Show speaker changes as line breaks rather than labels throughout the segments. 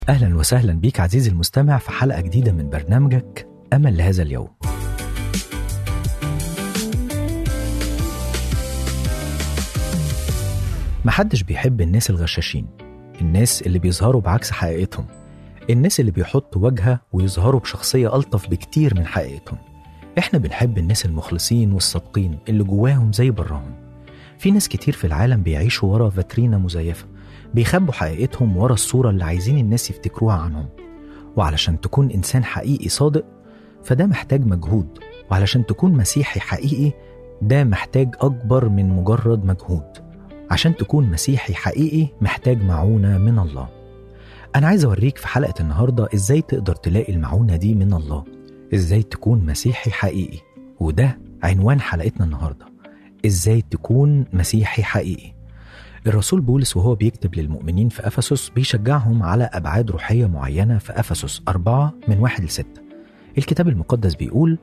أهلا وسهلا بيك عزيزي المستمع في حلقة جديدة من برنامجك أمل لهذا اليوم محدش بيحب الناس الغشاشين الناس اللي بيظهروا بعكس حقيقتهم الناس اللي بيحطوا وجهة ويظهروا بشخصية ألطف بكتير من حقيقتهم احنا بنحب الناس المخلصين والصادقين اللي جواهم زي براهم في ناس كتير في العالم بيعيشوا ورا فاترينا مزيفة بيخبوا حقيقتهم ورا الصورة اللي عايزين الناس يفتكروها عنهم وعلشان تكون إنسان حقيقي صادق فده محتاج مجهود وعلشان تكون مسيحي حقيقي ده محتاج أكبر من مجرد مجهود عشان تكون مسيحي حقيقي محتاج معونة من الله أنا عايز أوريك في حلقة النهاردة إزاي تقدر تلاقي المعونة دي من الله إزاي تكون مسيحي حقيقي وده عنوان حلقتنا النهاردة إزاي تكون مسيحي حقيقي الرسول بولس وهو بيكتب للمؤمنين في أفسس بيشجعهم على أبعاد روحية معينة في أفسس أربعة من واحد لستة الكتاب المقدس بيقول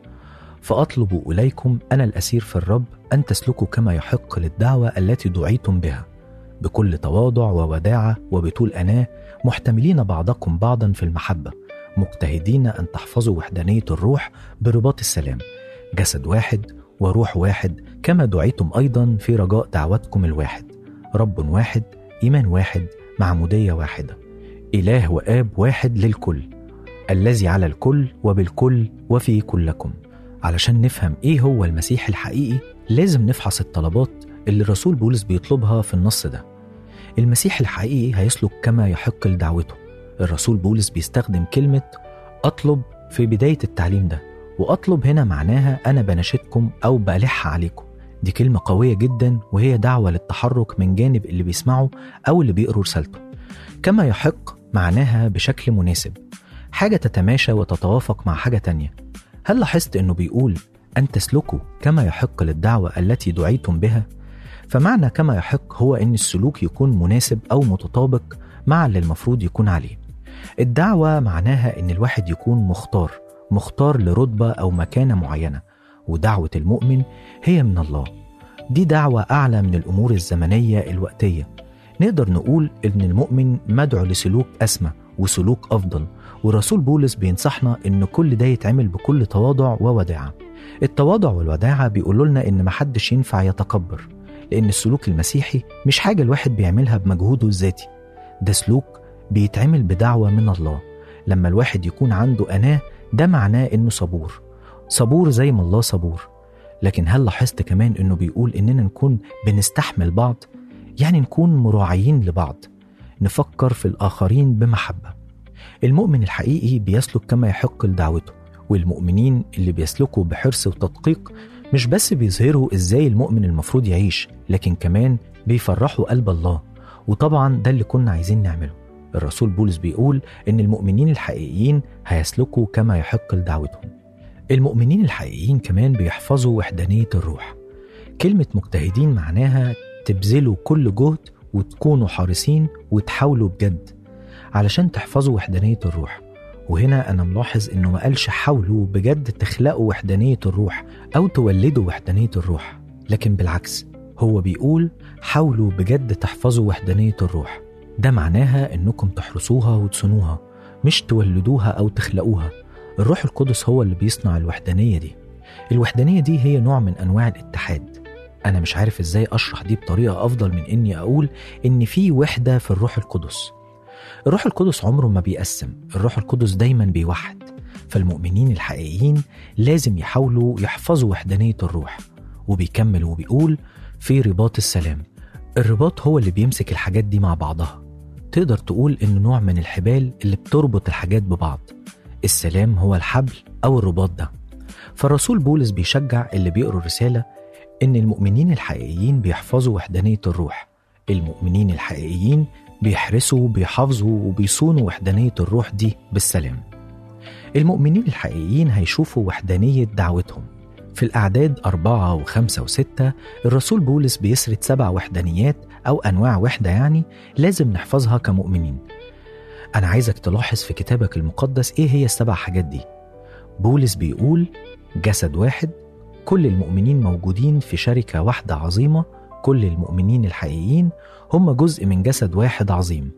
فأطلب إليكم أنا الأسير في الرب أن تسلكوا كما يحق للدعوة التي دعيتم بها بكل تواضع ووداعة وبطول أناة محتملين بعضكم بعضا في المحبة مجتهدين أن تحفظوا وحدانية الروح برباط السلام جسد واحد وروح واحد كما دعيتم أيضا في رجاء دعوتكم الواحد رب واحد إيمان واحد معمودية واحدة إله وآب واحد للكل الذي على الكل وبالكل وفي كلكم علشان نفهم إيه هو المسيح الحقيقي لازم نفحص الطلبات اللي الرسول بولس بيطلبها في النص ده المسيح الحقيقي هيسلك كما يحق لدعوته الرسول بولس بيستخدم كلمة أطلب في بداية التعليم ده وأطلب هنا معناها أنا بناشدكم أو بلح عليكم دي كلمة قوية جدا وهي دعوة للتحرك من جانب اللي بيسمعه أو اللي بيقروا رسالته كما يحق معناها بشكل مناسب حاجة تتماشى وتتوافق مع حاجة تانية هل لاحظت أنه بيقول أن تسلكوا كما يحق للدعوة التي دعيتم بها؟ فمعنى كما يحق هو أن السلوك يكون مناسب أو متطابق مع اللي المفروض يكون عليه الدعوة معناها أن الواحد يكون مختار مختار لرتبة أو مكانة معينة ودعوة المؤمن هي من الله دي دعوة أعلى من الأمور الزمنية الوقتية نقدر نقول إن المؤمن مدعو لسلوك أسمى وسلوك أفضل والرسول بولس بينصحنا إن كل ده يتعمل بكل تواضع ووداعة التواضع والوداعة بيقولوا لنا إن محدش ينفع يتكبر لأن السلوك المسيحي مش حاجة الواحد بيعملها بمجهوده الذاتي ده سلوك بيتعمل بدعوة من الله لما الواحد يكون عنده أناه ده معناه إنه صبور صبور زي ما الله صبور لكن هل لاحظت كمان إنه بيقول إننا نكون بنستحمل بعض يعني نكون مراعيين لبعض نفكر في الآخرين بمحبة المؤمن الحقيقي بيسلك كما يحق لدعوته والمؤمنين اللي بيسلكوا بحرص وتدقيق مش بس بيظهروا ازاي المؤمن المفروض يعيش لكن كمان بيفرحوا قلب الله وطبعا ده اللي كنا عايزين نعمله الرسول بولس بيقول ان المؤمنين الحقيقيين هيسلكوا كما يحق لدعوتهم المؤمنين الحقيقيين كمان بيحفظوا وحدانية الروح كلمة مجتهدين معناها تبذلوا كل جهد وتكونوا حريصين وتحاولوا بجد علشان تحفظوا وحدانية الروح وهنا أنا ملاحظ إنه ما قالش حاولوا بجد تخلقوا وحدانية الروح أو تولدوا وحدانية الروح لكن بالعكس هو بيقول حاولوا بجد تحفظوا وحدانية الروح ده معناها إنكم تحرسوها وتصونوها مش تولدوها أو تخلقوها الروح القدس هو اللي بيصنع الوحدانية دي الوحدانية دي هي نوع من أنواع الاتحاد أنا مش عارف إزاي أشرح دي بطريقة أفضل من إني أقول إن في وحدة في الروح القدس الروح القدس عمره ما بيقسم الروح القدس دايما بيوحد فالمؤمنين الحقيقيين لازم يحاولوا يحفظوا وحدانية الروح وبيكمل وبيقول في رباط السلام الرباط هو اللي بيمسك الحاجات دي مع بعضها تقدر تقول إنه نوع من الحبال اللي بتربط الحاجات ببعض السلام هو الحبل أو الرباط ده فالرسول بولس بيشجع اللي بيقروا الرسالة إن المؤمنين الحقيقيين بيحفظوا وحدانية الروح المؤمنين الحقيقيين بيحرسوا بيحافظوا وبيصونوا وحدانية الروح دي بالسلام المؤمنين الحقيقيين هيشوفوا وحدانية دعوتهم في الأعداد أربعة وخمسة وستة الرسول بولس بيسرد سبع وحدانيات أو أنواع وحدة يعني لازم نحفظها كمؤمنين أنا عايزك تلاحظ في كتابك المقدس إيه هي السبع حاجات دي بولس بيقول جسد واحد كل المؤمنين موجودين في شركة واحدة عظيمة كل المؤمنين الحقيقيين هم جزء من جسد واحد عظيم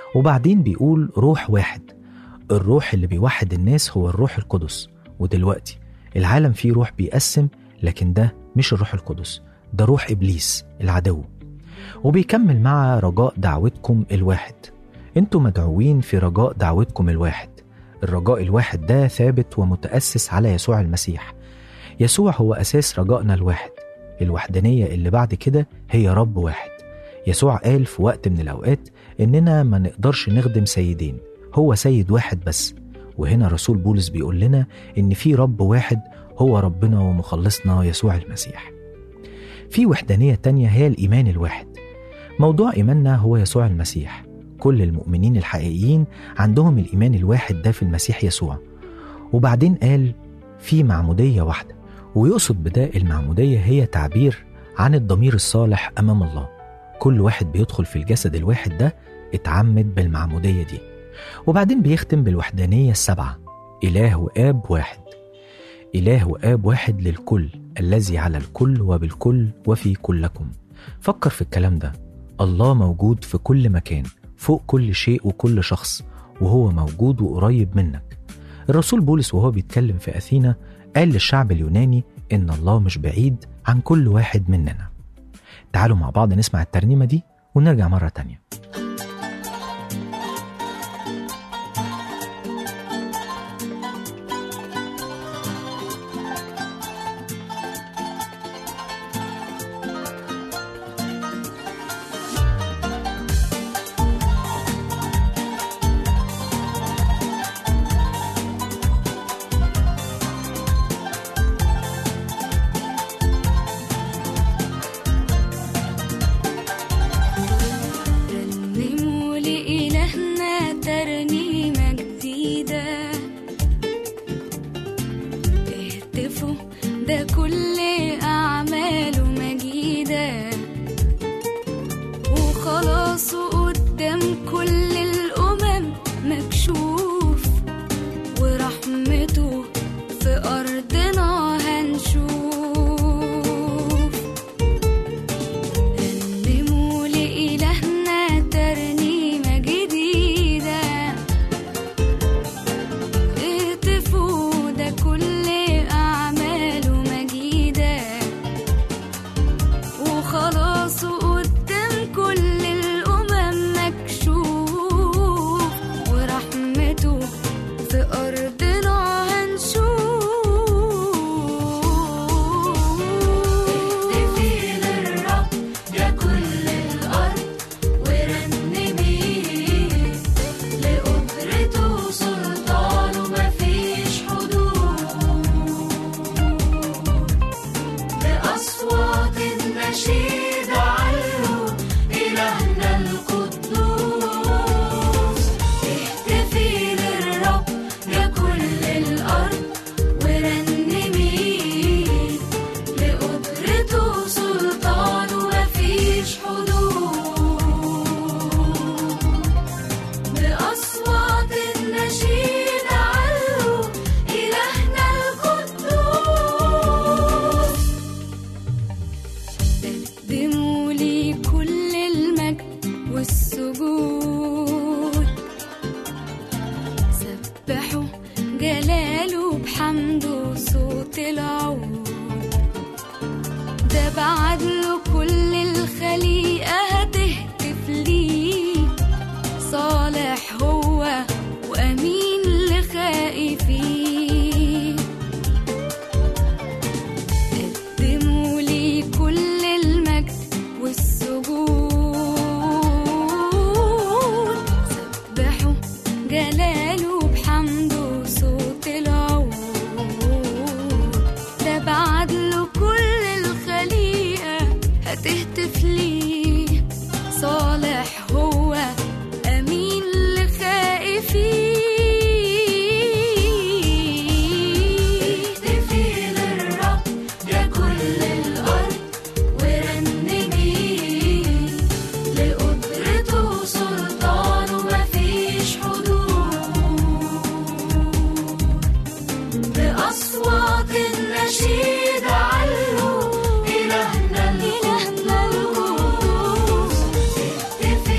وبعدين بيقول روح واحد الروح اللي بيوحد الناس هو الروح القدس ودلوقتي العالم فيه روح بيقسم لكن ده مش الروح القدس ده روح إبليس العدو وبيكمل مع رجاء دعوتكم الواحد انتوا مدعوين في رجاء دعوتكم الواحد الرجاء الواحد ده ثابت ومتأسس على يسوع المسيح يسوع هو أساس رجائنا الواحد الوحدانية اللي بعد كده هي رب واحد يسوع قال في وقت من الأوقات إننا ما نقدرش نخدم سيدين هو سيد واحد بس وهنا رسول بولس بيقول لنا إن في رب واحد هو ربنا ومخلصنا يسوع المسيح في وحدانية تانية هي الإيمان الواحد موضوع إيماننا هو يسوع المسيح كل المؤمنين الحقيقيين عندهم الإيمان الواحد ده في المسيح يسوع وبعدين قال في معمودية واحدة ويقصد بده المعمودية هي تعبير عن الضمير الصالح أمام الله كل واحد بيدخل في الجسد الواحد ده اتعمد بالمعمودية دي وبعدين بيختم بالوحدانية السبعة إله وآب واحد إله وآب واحد للكل الذي على الكل وبالكل وفي كلكم فكر في الكلام ده الله موجود في كل مكان فوق كل شيء وكل شخص وهو موجود وقريب منك الرسول بولس وهو بيتكلم في أثينا قال للشعب اليوناني إن الله مش بعيد عن كل واحد مننا تعالوا مع بعض نسمع الترنيمة دي ونرجع مرة تانية
رنموا لإلهنا ترنيمة جديدة اهتفوا ده كل أعماله مجيدة وخلاصه قدام كل الأمم مكشوف ورحمته في أرضنا هنشوف رنموا لإلهنا ترنيمة جديدة اهتفوا ده كل أعماله مجيدة وخلاصه قدام كل الأمم مكشوف ورحمته في أرضنا هنشوف اهتفي للرب يا كل الأرض ورنمي لقدرته وسلطانه مفيش حدود بأصوات النشيد علوا إلهنا القدوس اهتفي للرب يا كل الأرض ورنمي لقدرته وسلطانه مفيش حدود بأصوات النشيد علوا إلهنا القدوس قدموا لي كل المجد والسجود سبحوا جلاله بحمده صوت العود ده بعد له كل الخليقة هتهتف ليه صالح هو وأمين لخائفين قدموا لي كل المجد والسجود سبحوا جلاله بحمده صوت العود ده بعد له كل الخليقة هتهتف ليه صالح هو أمين لخائفين اهتفي للرب يا كل الأرض ورنمي لقدرته وسلطانه مفيش حدود بأصوات النشيد علوا إلهنا القدوس اهتفي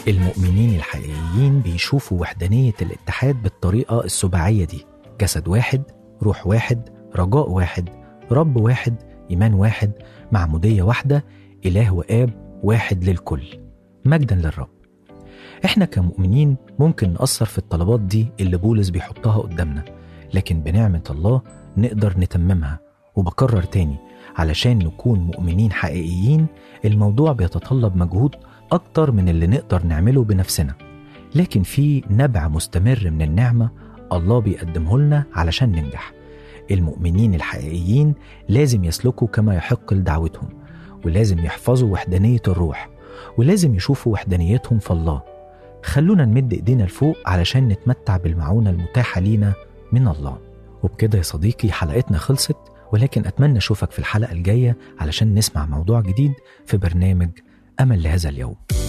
المؤمنين الحقيقيين بيشوفوا وحدانية الاتحاد بالطريقة السباعية دي جسد واحد روح واحد رجاء واحد رب واحد إيمان واحد معمودية واحدة إله وآب واحد للكل مجدا للرب احنا كمؤمنين ممكن نأثر في الطلبات دي اللي بولس بيحطها قدامنا لكن بنعمة الله نقدر نتممها وبكرر تاني علشان نكون مؤمنين حقيقيين الموضوع بيتطلب مجهود أكتر من اللي نقدر نعمله بنفسنا لكن في نبع مستمر من النعمة الله بيقدمه لنا علشان ننجح المؤمنين الحقيقيين لازم يسلكوا كما يحق لدعوتهم ولازم يحفظوا وحدانية الروح ولازم يشوفوا وحدانيتهم في الله خلونا نمد ايدينا لفوق علشان نتمتع بالمعونة المتاحة لينا من الله وبكده يا صديقي حلقتنا خلصت ولكن أتمنى أشوفك في الحلقة الجاية علشان نسمع موضوع جديد في برنامج أمل لهذا اليوم